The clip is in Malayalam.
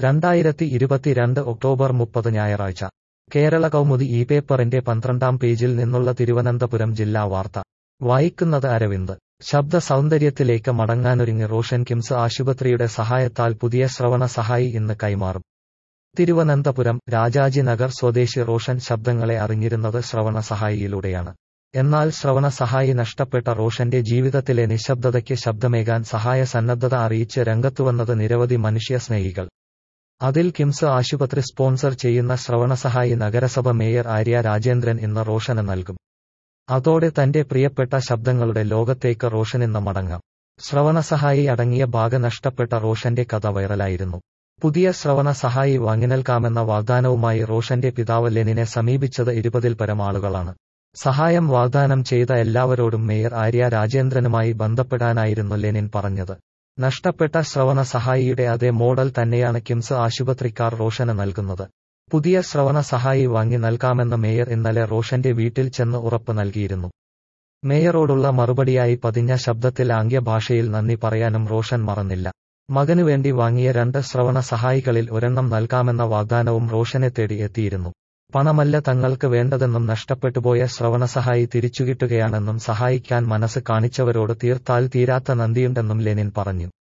രണ്ടായിരത്തി ഇരുപത്തിരണ്ട് ഒക്ടോബർ മുപ്പത് ഞായറാഴ്ച കേരള കൗമുദി ഈ പേപ്പറിന്റെ പന്ത്രണ്ടാം പേജിൽ നിന്നുള്ള തിരുവനന്തപുരം ജില്ലാ വാർത്ത വായിക്കുന്നത് അരവിന്ദ് ശബ്ദ സൗന്ദര്യത്തിലേക്ക് മടങ്ങാനൊരുങ്ങി റോഷൻ കിംസ് ആശുപത്രിയുടെ സഹായത്താൽ പുതിയ ശ്രവണ സഹായി ഇന്ന് കൈമാറും തിരുവനന്തപുരം രാജാജി നഗർ സ്വദേശി റോഷൻ ശബ്ദങ്ങളെ അറിഞ്ഞിരുന്നത് ശ്രവണ സഹായിയിലൂടെയാണ് എന്നാൽ ശ്രവണ സഹായി നഷ്ടപ്പെട്ട റോഷന്റെ ജീവിതത്തിലെ നിശബ്ദതയ്ക്ക് ശബ്ദമേകാൻ സഹായ സന്നദ്ധത അറിയിച്ച് രംഗത്തുവന്നത് നിരവധി മനുഷ്യ സ്നേഹികൾ അതിൽ കിംസ് ആശുപത്രി സ്പോൺസർ ചെയ്യുന്ന ശ്രവണസഹായി നഗരസഭ മേയർ ആര്യ രാജേന്ദ്രൻ ഇന്ന് റോഷന് നൽകും അതോടെ തന്റെ പ്രിയപ്പെട്ട ശബ്ദങ്ങളുടെ ലോകത്തേക്ക് റോഷനിന്ന് മടങ്ങാം ശ്രവണസഹായി അടങ്ങിയ ഭാഗ നഷ്ടപ്പെട്ട റോഷന്റെ കഥ വൈറലായിരുന്നു പുതിയ ശ്രവണ സഹായി വാങ്ങി നൽകാമെന്ന വാഗ്ദാനവുമായി റോഷന്റെ പിതാവ് ലെനിനെ സമീപിച്ചത് ഇരുപതിൽ പരം ആളുകളാണ് സഹായം വാഗ്ദാനം ചെയ്ത എല്ലാവരോടും മേയർ ആര്യ രാജേന്ദ്രനുമായി ബന്ധപ്പെടാനായിരുന്നു ലെനിൻ പറഞ്ഞത് നഷ്ടപ്പെട്ട ശ്രവണ സഹായിയുടെ അതേ മോഡൽ തന്നെയാണ് കിംസ് ആശുപത്രിക്കാർ റോഷന് നൽകുന്നത് പുതിയ ശ്രവണ സഹായി വാങ്ങി നൽകാമെന്ന് മേയർ ഇന്നലെ റോഷന്റെ വീട്ടിൽ ചെന്ന് ഉറപ്പ് നൽകിയിരുന്നു മേയറോടുള്ള മറുപടിയായി പതിഞ്ഞ ശബ്ദത്തിൽ ആംഗ്യഭാഷയിൽ നന്ദി പറയാനും റോഷൻ മറന്നില്ല മകനു വേണ്ടി വാങ്ങിയ രണ്ട് ശ്രവണ സഹായികളിൽ ഒരെണ്ണം നൽകാമെന്ന വാഗ്ദാനവും റോഷനെ തേടി എത്തിയിരുന്നു പണമല്ല തങ്ങൾക്ക് വേണ്ടതെന്നും നഷ്ടപ്പെട്ടുപോയ ശ്രവണസഹായി തിരിച്ചുകിട്ടുകയാണെന്നും സഹായിക്കാൻ മനസ്സ് കാണിച്ചവരോട് തീർത്താൽ തീരാത്ത നന്ദിയുണ്ടെന്നും ലെനിൻ പറഞ്ഞു